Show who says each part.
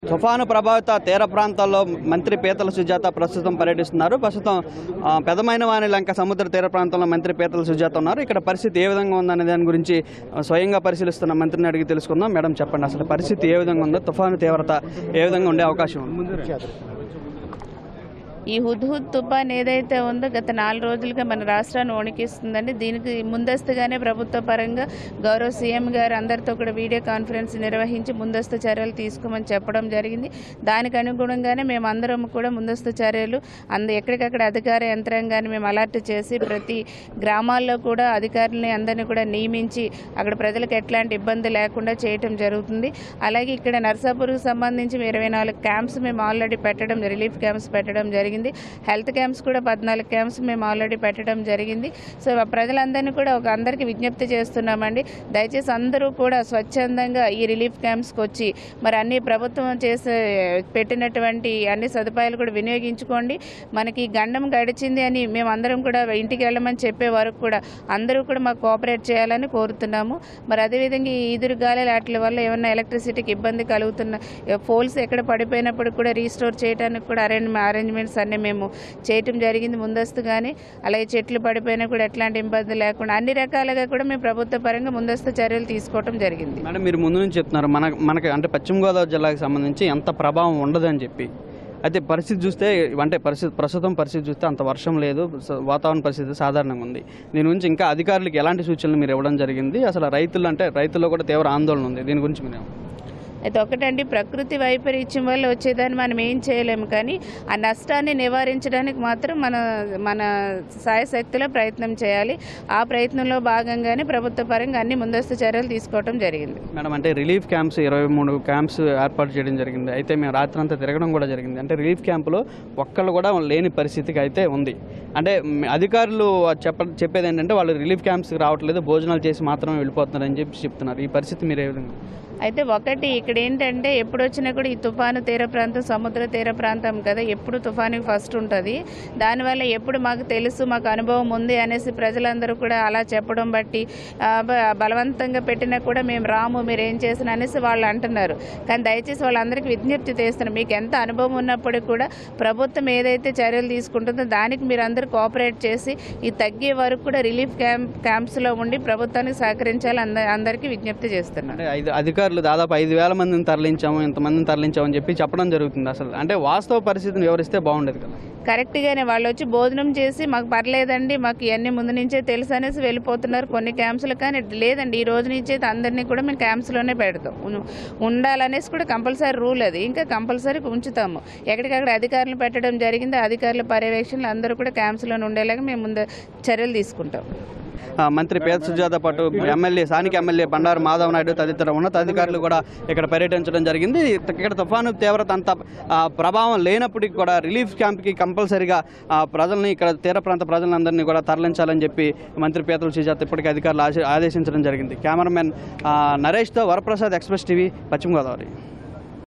Speaker 1: తుఫాను ప్రభావిత తీర ప్రాంతాల్లో మంత్రి పీతల సుజాత ప్రస్తుతం పర్యటిస్తున్నారు ప్రస్తుతం ఆ, పెదమైన వాణి లంక సముద్ర తీర ప్రాంతంలో మంత్రి పీతల సుజాత ఉన్నారు ఇక్కడ పరిస్థితి ఏ విధంగా ఉందనే దాని గురించి ఆ, స్వయంగా పరిశీలిస్తున్న మంత్రిని అడిగి తెలుసుకుందాం మేడం చెప్పండి అసలు పరిస్థితి ఏ విధంగా ఉందో తుఫాను తీవ్రత ఏ విధంగా ఉండే అవకాశం ఉంది
Speaker 2: ఈ హుద్హుద్ తుఫాన్ ఏదైతే ఉందో గత నాలుగు రోజులుగా మన రాష్ట్రాన్ని వణికిస్తుందండి దీనికి ముందస్తుగానే ప్రభుత్వ పరంగా గౌరవ సీఎం గారు అందరితో కూడా వీడియో కాన్ఫరెన్స్ నిర్వహించి ముందస్తు చర్యలు తీసుకోమని చెప్పడం జరిగింది దానికి అనుగుణంగానే మేము అందరం కూడా ముందస్తు చర్యలు అంద ఎక్కడికక్కడ అధికార యంత్రాంగాన్ని మేము అలర్ట్ చేసి ప్రతి గ్రామాల్లో కూడా అధికారులని అందరినీ కూడా నియమించి అక్కడ ప్రజలకు ఎట్లాంటి ఇబ్బంది లేకుండా చేయటం జరుగుతుంది అలాగే ఇక్కడ నర్సాపూర్కి సంబంధించి ఇరవై నాలుగు క్యాంప్స్ మేము ఆల్రెడీ పెట్టడం రిలీఫ్ క్యాంప్స్ పెట్టడం జరిగింది హెల్త్ క్యాంప్స్ కూడా పద్నాలుగు క్యాంప్స్ మేము ఆల్రెడీ పెట్టడం జరిగింది సో ఆ ప్రజలందరినీ కూడా ఒక అందరికీ విజ్ఞప్తి చేస్తున్నామండి దయచేసి అందరూ కూడా స్వచ్ఛందంగా ఈ రిలీఫ్ క్యాంప్స్కి వచ్చి మరి అన్ని ప్రభుత్వం చేసే పెట్టినటువంటి అన్ని సదుపాయాలు కూడా వినియోగించుకోండి మనకి గండం గడిచింది అని మేము అందరం కూడా ఇంటికి వెళ్ళమని చెప్పే వరకు కూడా అందరూ కూడా మాకు కోఆపరేట్ చేయాలని కోరుతున్నాము మరి అదేవిధంగా ఈ ఈదురు గాలి వాటి వల్ల ఏమన్నా ఎలక్ట్రిసిటీకి ఇబ్బంది కలుగుతున్న పోల్స్ ఎక్కడ పడిపోయినప్పుడు కూడా రీస్టోర్ చేయడానికి కూడా అరేంజ్ అరేంజ్మెంట్స్ అన్ని మేము చేయటం జరిగింది ముందస్తుగానే అలాగే చెట్లు పడిపోయినా కూడా ఎట్లాంటి ఇబ్బంది లేకుండా అన్ని రకాలుగా కూడా మేము ప్రభుత్వ పరంగా ముందస్తు చర్యలు తీసుకోవటం జరిగింది
Speaker 1: మేడం మీరు ముందు నుంచి చెప్తున్నారు మన మనకి అంటే పశ్చిమ గోదావరి జిల్లాకు సంబంధించి ఎంత ప్రభావం ఉండదని చెప్పి అయితే పరిస్థితి చూస్తే అంటే పరిస్థితి ప్రస్తుతం పరిస్థితి చూస్తే అంత వర్షం లేదు స- వాతావరణ పరిస్థితి సాధారణంగా ఉంది దీని గురించి ఇంకా అధికారులకు ఎలాంటి సూచనలు మీరు ఇవ్వడం జరిగింది అసలు రైతులు అంటే రైతుల్లో కూడా తీవ్ర ఆందోళన ఉంది దీని గురించి మీరు ఏమ-
Speaker 2: అయితే ఒకటండి ప్రకృతి వైపరీత్యం వల్ల వచ్చేదాన్ని మనం ఏం చేయలేము కానీ ఆ నష్టాన్ని నివారించడానికి మాత్రం మన మన సాయశక్తిలో ప్రయత్నం చేయాలి ఆ ప్రయత్నంలో భాగంగానే ప్రభుత్వ పరంగా అన్ని ముందస్తు చర్యలు తీసుకోవడం జరిగింది
Speaker 1: మేడం అంటే రిలీఫ్ క్యాంప్స్ ఇరవై మూడు క్యాంప్స్ ఏర్పాటు చేయడం జరిగింది అయితే మేము రాత్రంతా తిరగడం కూడా జరిగింది అంటే రిలీఫ్ క్యాంపులో ఒక్కళ్ళు కూడా లేని పరిస్థితికి అయితే ఉంది అంటే మ్, అధికారులు చెప్ప చెప్పేది ఏంటంటే వాళ్ళు రిలీఫ్ క్యాంప్స్కి రావట్లేదు భోజనాలు చేసి మాత్రమే వెళ్ళిపోతున్నారని చెప్పి చెప్తున్నారు ఈ పరిస్థితి మీరు ఏ విధంగా
Speaker 2: అయితే ఒకటి ఇక్కడ ఏంటంటే ఎప్పుడు వచ్చినా కూడా ఈ తుఫాను తీర ప్రాంతం సముద్ర తీర ప్రాంతం కదా ఎప్పుడు తుఫానుకి ఫస్ట్ ఉంటుంది దానివల్ల ఎప్పుడు మాకు తెలుసు మాకు అనుభవం ఉంది అనేసి ప్రజలందరూ కూడా అలా చెప్పడం బట్టి ఆ, బ- బలవంతంగా పెట్టినా కూడా మేము రాము మీరు ఏం చేసిన అనేసి వాళ్ళు అంటున్నారు కానీ దయచేసి వాళ్ళందరికీ విజ్ఞప్తి చేస్తున్నారు మీకు ఎంత అనుభవం ఉన్నప్పటికీ కూడా ప్రభుత్వం ఏదైతే చర్యలు తీసుకుంటుందో దానికి మీరు అందరూ కోఆపరేట్ చేసి ఈ తగ్గే వరకు కూడా రిలీఫ్ క్యాంప్ క్యాంప్స్లో ఉండి ప్రభుత్వానికి సహకరించాలి అంద అందరికీ విజ్ఞప్తి చేస్తున్నారు
Speaker 1: అంటే ఐదు అధికారులు దాదాపు ఐదు వేల మందిని తరలించాము ఇంతమందిని తరలించామని చెప్పి చెప్పడం జరుగుతుంది అసలు అంటే వాస్తవ పరిస్థితిని వివరిస్తే బాగుండేది కదా
Speaker 2: కరెక్ట్గానే వాళ్ళు వచ్చి భోజనం చేసి మాకు పర్లేదండి మాకు ఇవన్నీ ముందు నుంచే తెలుసు అనేసి వెళ్ళిపోతున్నారు కొన్ని క్యాంప్స్లో కానీ లేదండి ఈ రోజు నుంచే అందరినీ కూడా మేము క్యాంప్స్లోనే పెడతాం ఉన్- ఉండాలనేసి కూడా కంపల్సరీ రూల్ అది ఇంకా కంపల్సరీ ఉంచుతాము ఎక్కడికక్కడ అధికారులు పెట్టడం జరిగింది ఆ అధికారుల పర్యవేక్షణలు అందరూ కూడా క్యాంప్స్లోనే ఉండేలాగా మేము ముందు చర్యలు తీసుకుంటాం
Speaker 1: ఆ, మంత్రి పేద సుజాత పాటు ఎమ్మెల్యే స్థానిక ఎమ్మెల్యే బండారు మాధవ్ నాయుడు తదితర ఉన్నతాధికారులు కూడా ఇక్కడ పర్యటించడం జరిగింది ఇక్కడ తుఫాను తీవ్రత అంత ఆ, ప్రభావం లేనప్పటికీ కూడా రిలీఫ్ క్యాంప్కి కంపల్సరిగా ఆ, ప్రజల్ని ఇక్కడ తీర ప్రాంత ప్రజలందరినీ కూడా తరలించాలని చెప్పి మంత్రి పేదల సుజాత ఇప్పటికే అధికారులు ఆశ- ఆదేశించడం జరిగింది కెమెరామెన్ ఆ, నరేష్తో వరప్రసాద్ ఎక్స్ప్రెస్ టీవీ పశ్చిమ గోదావరి